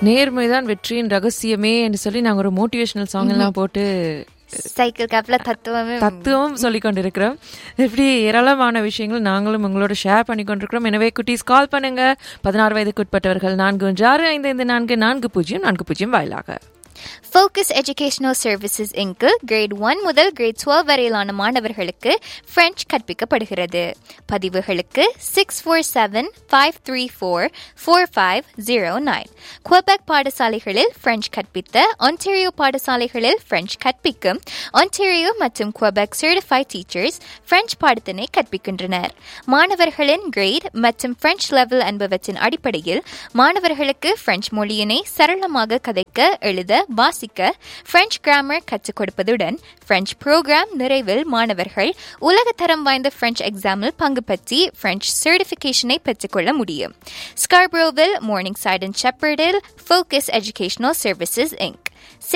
நேர்மைதான் வெற்றியின் ரகசியமே என்று சொல்லி நாங்க ஒரு மோட்டிவேஷனல் சாங் எல்லாம் போட்டு சைக்கிள் கேப்ல தத்துவமே தத்துவம் சொல்லிக் கொண்டிருக்கிறோம் இப்படி ஏராளமான விஷயங்கள் நாங்களும் உங்களோட ஷேர் பண்ணி கொண்டிருக்கிறோம் எனவே குட்டீஸ் கால் பண்ணுங்க பதினாறு வயதுக்குட்பட்டவர்கள் நான்கு ஒன்று ஆறு ஐந்து ஐந்து நான்கு நான்கு பூஜ்ஜியம் நான்கு பூஜ்ஜியம் வாயிலாக ஃபோக்கஸ் எஜுகேஷனல் சர்வீசஸ் இங்கு கிரேட் ஒன் முதல் கிரேட் டுவெல் வரையிலான மாணவர்களுக்கு பிரெஞ்சு கற்பிக்கப்படுகிறது பதிவுகளுக்கு six four seven five three four four five zero nine Quebec பாடசாலைகளில் பிரெஞ்சு கற்பித்த ஒன்டேரியோ பாடசாலைகளில் பிரெஞ்சு கற்பிக்கும் ஒன்டேரியோ மற்றும் குவபெக் சர்டிஃபைட் டீச்சர்ஸ் பிரெஞ்சு பாடத்தினை கற்பிக்கின்றனர் மாணவர்களின் கிரேட் மற்றும் பிரெஞ்சு லெவல் என்பவற்றின் அடிப்படையில் மாணவர்களுக்கு பிரெஞ்சு மொழியினை சரளமாக கதைக்க எழுத வாசிக்க பிரெஞ்சு கிராமர் கற்றுக் கொடுப்பதுடன் பிரெஞ்சு புரோகிராம் நிறைவில் மாணவர்கள் உலகத்தரம் வாய்ந்த பிரெஞ்சு எக்ஸாமில் பங்கு பற்றி பிரெஞ்சு சர்டிஃபிகேஷனை பெற்றுக்கொள்ள முடியும் ஸ்கார்ப்ரோவில் மார்னிங் சைட் அண்ட் ஷெப்பர்டில் ஃபோக்கஸ் எஜுகேஷனல் சர்வீசஸ் இங்க்